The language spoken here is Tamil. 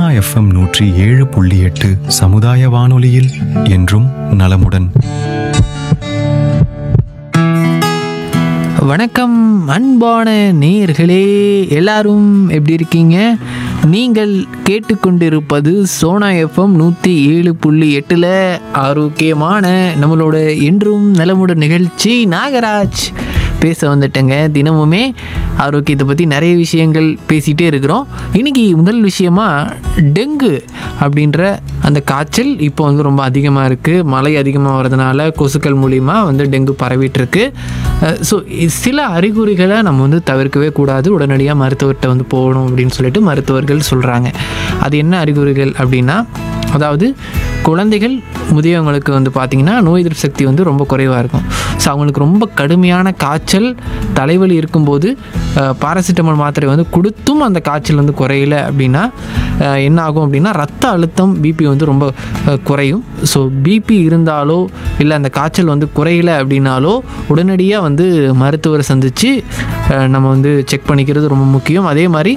எஃப்எம் நூற்றி ஏழு புள்ளி எட்டு சமுதாய வானொலியில் என்றும் நலமுடன் வணக்கம் அன்பான நேயர்களே எல்லாரும் எப்படி இருக்கீங்க நீங்கள் கேட்டுக்கொண்டிருப்பது சோனா எஃப்எம் நூற்றி ஏழு புள்ளி எட்டில் ஆரோக்கியமான நம்மளோட என்றும் நலமுடன் நிகழ்ச்சி நாகராஜ் பேச வந்துட்டேங்க தினமுமே ஆரோக்கியத்தை பற்றி நிறைய விஷயங்கள் பேசிகிட்டே இருக்கிறோம் இன்றைக்கி முதல் விஷயமா டெங்கு அப்படின்ற அந்த காய்ச்சல் இப்போ வந்து ரொம்ப அதிகமாக இருக்குது மழை அதிகமாக வர்றதுனால கொசுக்கள் மூலிமா வந்து டெங்கு பரவிட்டு இருக்கு ஸோ சில அறிகுறிகளை நம்ம வந்து தவிர்க்கவே கூடாது உடனடியாக மருத்துவர்கிட்ட வந்து போகணும் அப்படின்னு சொல்லிட்டு மருத்துவர்கள் சொல்கிறாங்க அது என்ன அறிகுறிகள் அப்படின்னா அதாவது குழந்தைகள் முதியவங்களுக்கு வந்து பார்த்திங்கன்னா நோய் எதிர்ப்பு சக்தி வந்து ரொம்ப குறைவாக இருக்கும் ஸோ அவங்களுக்கு ரொம்ப கடுமையான காய்ச்சல் தலைவலி இருக்கும்போது பாராசிட்டமால் மாத்திரை வந்து கொடுத்தும் அந்த காய்ச்சல் வந்து குறையல அப்படின்னா அஹ், என்ன ஆகும் அப்படின்னா ரத்த அழுத்தம் பிபி வந்து ரொம்ப அஹ், குறையும் ஸோ பிபி இருந்தாலோ இல்லை அந்த காய்ச்சல் வந்து குறையல அப்படின்னாலோ உடனடியாக வந்து மருத்துவரை சந்தித்து நம்ம வந்து செக் பண்ணிக்கிறது ரொம்ப முக்கியம் அதே மாதிரி